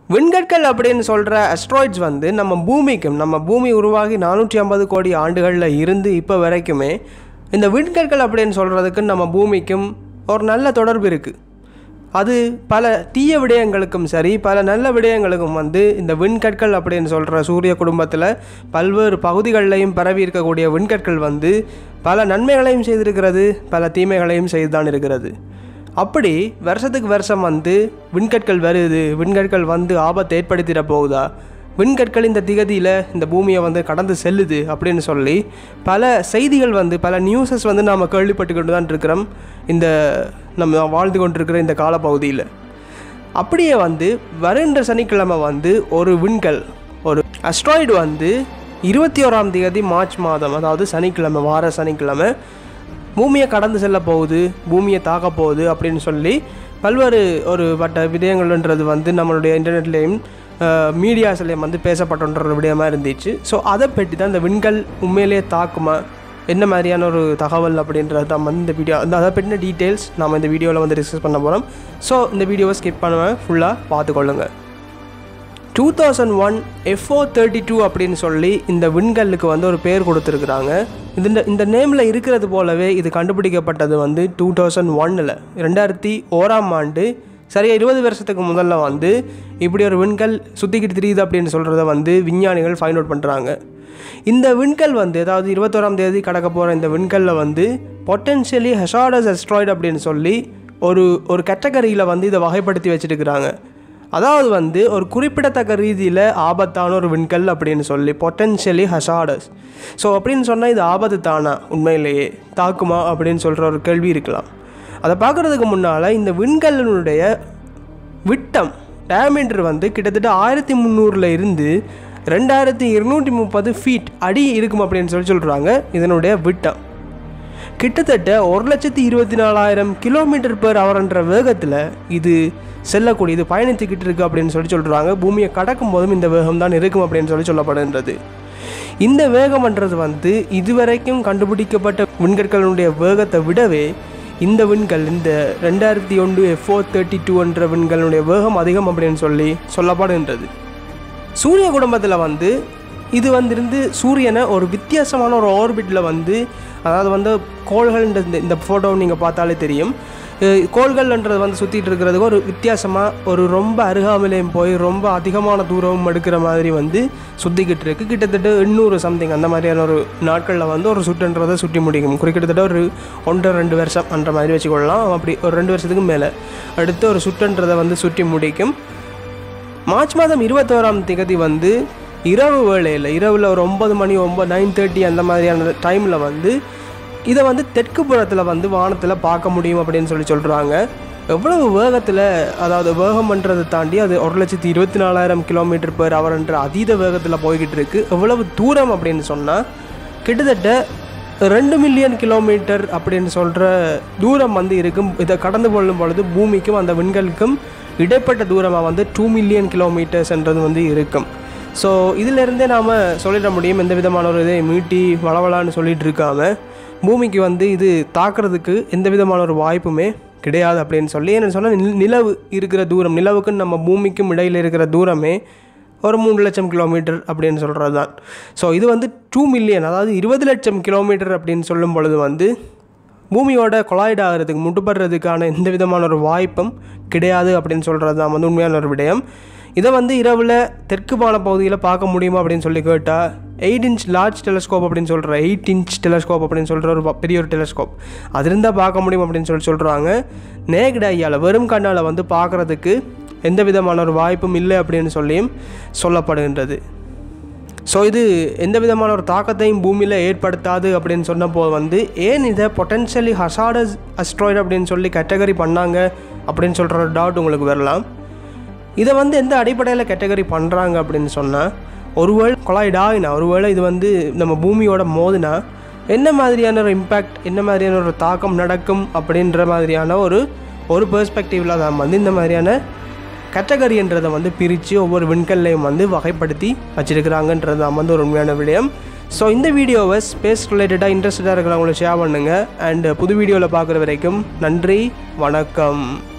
விண்கற்கள் அப்படின்னு சொல்கிற அஸ்ட்ராய்ட்ஸ் வந்து நம்ம பூமிக்கும் நம்ம பூமி உருவாகி நானூற்றி ஐம்பது கோடி ஆண்டுகளில் இருந்து இப்போ வரைக்குமே இந்த விண்கற்கள் அப்படின்னு சொல்கிறதுக்கு நம்ம பூமிக்கும் ஒரு நல்ல தொடர்பு இருக்குது அது பல தீய விடயங்களுக்கும் சரி பல நல்ல விடயங்களுக்கும் வந்து இந்த விண்கற்கள் அப்படின்னு சொல்கிற சூரிய குடும்பத்தில் பல்வேறு பகுதிகளிலையும் பரவி இருக்கக்கூடிய விண்கற்கள் வந்து பல நன்மைகளையும் செய்திருக்கிறது பல தீமைகளையும் செய்து தான் இருக்கிறது அப்படி வருஷத்துக்கு வருஷம் வந்து விண்கற்கள் வருது விண்கற்கள் வந்து ஆபத்தை ஏற்படுத்திட போகுதா விண்கற்கள் இந்த திகதியில் இந்த பூமியை வந்து கடந்து செல்லுது அப்படின்னு சொல்லி பல செய்திகள் வந்து பல நியூஸஸ் வந்து நாம் கேள்விப்பட்டுக்கிட்டு தான் இருக்கிறோம் இந்த நம்ம வாழ்ந்து கொண்டிருக்கிற இந்த காலப்பகுதியில் அப்படியே வந்து வருகின்ற சனிக்கிழமை வந்து ஒரு விண்கல் ஒரு அஸ்ட்ராய்டு வந்து இருபத்தி ஓராம் தேதி மார்ச் மாதம் அதாவது சனிக்கிழமை வார சனிக்கிழமை பூமியை கடந்து செல்ல போகுது பூமியை தாக்க போகுது அப்படின்னு சொல்லி பல்வேறு ஒரு பட்ட விடயங்கள்ன்றது வந்து நம்மளுடைய இன்டர்நெட்லேயும் மீடியாஸ்லேயும் வந்து பேசப்பட்டுன்ற ஒரு விடயமாக இருந்துச்சு ஸோ அதை பற்றி தான் இந்த விண்கல் உண்மையிலேயே தாக்குமா என்ன மாதிரியான ஒரு தகவல் அப்படின்றது தான் வந்து இந்த வீடியோ அந்த அதை பற்றின டீட்டெயில்ஸ் நம்ம இந்த வீடியோவில் வந்து டிஸ்கஸ் பண்ண போகிறோம் ஸோ இந்த வீடியோவை ஸ்கிப் பண்ணுவேன் ஃபுல்லாக பார்த்துக்கொள்ளுங்க two thousand one FO thirty two அப்படின்னு சொல்லி இந்த விண்கல்லுக்கு வந்து ஒரு பேர் கொடுத்துருக்குறாங்க இந்த இந்த நேமில் இருக்கிறது போலவே இது கண்டுபிடிக்கப்பட்டது வந்து டூ தௌசண்ட் ஒன்னில் ரெண்டாயிரத்தி ஓராம் ஆண்டு சரியாக இருபது வருஷத்துக்கு முதல்ல வந்து இப்படி ஒரு விண்கல் சுற்றிக்கிட்டு தெரியுது அப்படின்னு சொல்கிறத வந்து விஞ்ஞானிகள் ஃபைண்ட் அவுட் பண்ணுறாங்க இந்த விண்கல் வந்து அதாவது இருபத்தோராம் தேதி கடக்க போகிற இந்த விண்கல்லில் வந்து பொட்டென்ஷியலி ஹெசாடஸ் அஸ்ட்ராய்டு அப்படின்னு சொல்லி ஒரு ஒரு கேட்டகரியில் வந்து இதை வகைப்படுத்தி வச்சுருக்கிறாங்க அதாவது வந்து ஒரு குறிப்பிடத்தக்க ரீதியில் ஆபத்தான ஒரு விண்கல் அப்படின்னு சொல்லி பொட்டென்ஷியலி ஹசாடஸ் ஸோ அப்படின்னு சொன்னால் இது ஆபத்து தானா உண்மையிலேயே தாக்குமா அப்படின்னு சொல்கிற ஒரு கேள்வி இருக்கலாம் அதை பார்க்குறதுக்கு முன்னால் இந்த விண்கல்லினுடைய விட்டம் டயமீட்டர் வந்து கிட்டத்தட்ட ஆயிரத்தி முந்நூறில் இருந்து ரெண்டாயிரத்தி இருநூற்றி முப்பது ஃபீட் அடி இருக்கும் அப்படின்னு சொல்லி சொல்கிறாங்க இதனுடைய விட்டம் கிட்டத்தட்ட ஒரு லட்சத்தி இருபத்தி நாலாயிரம் கிலோமீட்டர் பெர் ஹவர்ன்ற வேகத்தில் இது செல்லக்கூடியது பயணித்துக்கிட்டு இருக்குது அப்படின்னு சொல்லி சொல்கிறாங்க பூமியை கடக்கும் போதும் இந்த வேகம் தான் இருக்கும் அப்படின்னு சொல்லி சொல்லப்படுகின்றது இந்த வேகம்ன்றது வந்து இதுவரைக்கும் கண்டுபிடிக்கப்பட்ட விண்கற்களுடைய வேகத்தை விடவே இந்த விண்கல் இந்த ரெண்டாயிரத்தி ஒன்று ஃபோர் தேர்ட்டி டூ என்ற விண்களுடைய வேகம் அதிகம் அப்படின்னு சொல்லி சொல்லப்படுகின்றது சூரிய குடும்பத்தில் வந்து இது வந்திருந்து சூரியனை ஒரு வித்தியாசமான ஒரு ஆர்பிட்டில் வந்து அதாவது வந்து கோள்கள் இந்த இந்த ஃபோட்டோவை நீங்கள் பார்த்தாலே தெரியும் கோள்கள்ன்றது வந்து சுற்றிட்டு இருக்கிறதுக்கு ஒரு வித்தியாசமாக ஒரு ரொம்ப அருகாமலையும் போய் ரொம்ப அதிகமான தூரம் எடுக்கிற மாதிரி வந்து சுற்றிக்கிட்டு இருக்குது கிட்டத்தட்ட எண்ணூறு சம்திங் அந்த மாதிரியான ஒரு நாட்களில் வந்து ஒரு சுற்றுன்றதை சுற்றி முடிக்கும் குறிக்கிட்டத்தட்ட ஒரு ஒன்றரை ரெண்டு வருஷம் அந்த மாதிரி வச்சுக்கொள்ளலாம் அப்படி ஒரு ரெண்டு வருஷத்துக்கு மேலே அடுத்து ஒரு சுற்றுன்றதை வந்து சுற்றி முடிக்கும் மார்ச் மாதம் இருபத்தோராம் திகதி வந்து இரவு வேளையில் இரவில் ஒரு ஒம்பது மணி ஒம்பது நைன் தேர்ட்டி அந்த மாதிரியான டைமில் வந்து இதை வந்து தெற்கு புறத்தில் வந்து வானத்தில் பார்க்க முடியும் அப்படின்னு சொல்லி சொல்கிறாங்க எவ்வளவு வேகத்தில் அதாவது வேகம்ன்றதை தாண்டி அது ஒரு லட்சத்தி இருபத்தி நாலாயிரம் கிலோமீட்டர் பேர் அவர்ன்ற அதீத வேகத்தில் போய்கிட்டு இருக்குது எவ்வளவு தூரம் அப்படின்னு சொன்னால் கிட்டத்தட்ட ரெண்டு மில்லியன் கிலோமீட்டர் அப்படின்னு சொல்கிற தூரம் வந்து இருக்கும் இதை கடந்து கொள்ளும் பொழுது பூமிக்கும் அந்த விண்களுக்கும் இடைப்பட்ட தூரமாக வந்து டூ மில்லியன் கிலோமீட்டர்ஸ்ன்றது வந்து இருக்கும் ஸோ இதிலிருந்தே நாம் சொல்லிட முடியும் எந்த விதமான ஒரு இதை மீட்டி வளவலான்னு சொல்லிட்டு இருக்காம பூமிக்கு வந்து இது தாக்குறதுக்கு எந்த விதமான ஒரு வாய்ப்புமே கிடையாது அப்படின்னு சொல்லி என்ன சொன்னால் நிலவு இருக்கிற தூரம் நிலவுக்கும் நம்ம பூமிக்கும் இடையில் இருக்கிற தூரமே ஒரு மூணு லட்சம் கிலோமீட்டர் அப்படின்னு சொல்கிறது தான் ஸோ இது வந்து டூ மில்லியன் அதாவது இருபது லட்சம் கிலோமீட்டர் அப்படின்னு சொல்லும் பொழுது வந்து பூமியோட கொலாய்ட் ஆகிறதுக்கு முட்டுப்படுறதுக்கான எந்த விதமான ஒரு வாய்ப்பும் கிடையாது அப்படின்னு சொல்கிறது தான் வந்து உண்மையான ஒரு விடயம் இதை வந்து இரவில் தெற்கு பான பகுதியில் பார்க்க முடியுமா அப்படின்னு சொல்லி கேட்டால் எயிட் இன்ச் லார்ஜ் டெலஸ்கோப் அப்படின்னு சொல்கிற எயிட் இன்ச் டெலஸ்கோப் அப்படின்னு சொல்கிற ஒரு பெரிய ஒரு டெலஸ்கோப் அது இருந்தால் பார்க்க முடியும் அப்படின்னு சொல்லி சொல்கிறாங்க நேகட் ஐயால் வெறும் கண்ணால் வந்து பார்க்குறதுக்கு எந்த விதமான ஒரு வாய்ப்பும் இல்லை அப்படின்னு சொல்லியும் சொல்லப்படுகின்றது ஸோ இது எந்த விதமான ஒரு தாக்கத்தையும் பூமியில் ஏற்படுத்தாது அப்படின்னு சொன்னப்போ வந்து ஏன் இதை பொட்டென்ஷியலி ஹசாடஸ் அஸ்ட்ராய்டு அப்படின்னு சொல்லி கேட்டகரி பண்ணாங்க அப்படின்னு சொல்கிற ஒரு டவுட் உங்களுக்கு வரலாம் இதை வந்து எந்த அடிப்படையில் கேட்டகரி பண்ணுறாங்க அப்படின்னு சொன்னால் ஒருவேளை கொலாய்டாகினா ஒருவேளை இது வந்து நம்ம பூமியோட மோதினா என்ன மாதிரியான ஒரு இம்பேக்ட் என்ன மாதிரியான ஒரு தாக்கம் நடக்கும் அப்படின்ற மாதிரியான ஒரு ஒரு பெர்ஸ்பெக்டிவில் தான் வந்து இந்த மாதிரியான கேட்டகரின்றதை வந்து பிரித்து ஒவ்வொரு விண்கல்லையும் வந்து வகைப்படுத்தி வச்சுருக்கிறாங்கன்றது தான் வந்து ஒரு உண்மையான விடயம் ஸோ இந்த வீடியோவை ஸ்பேஸ் ரிலேட்டடாக இன்ட்ரெஸ்டடாக இருக்கிறவங்களை ஷேர் பண்ணுங்கள் அண்ட் புது வீடியோவில் பார்க்குற வரைக்கும் நன்றி வணக்கம்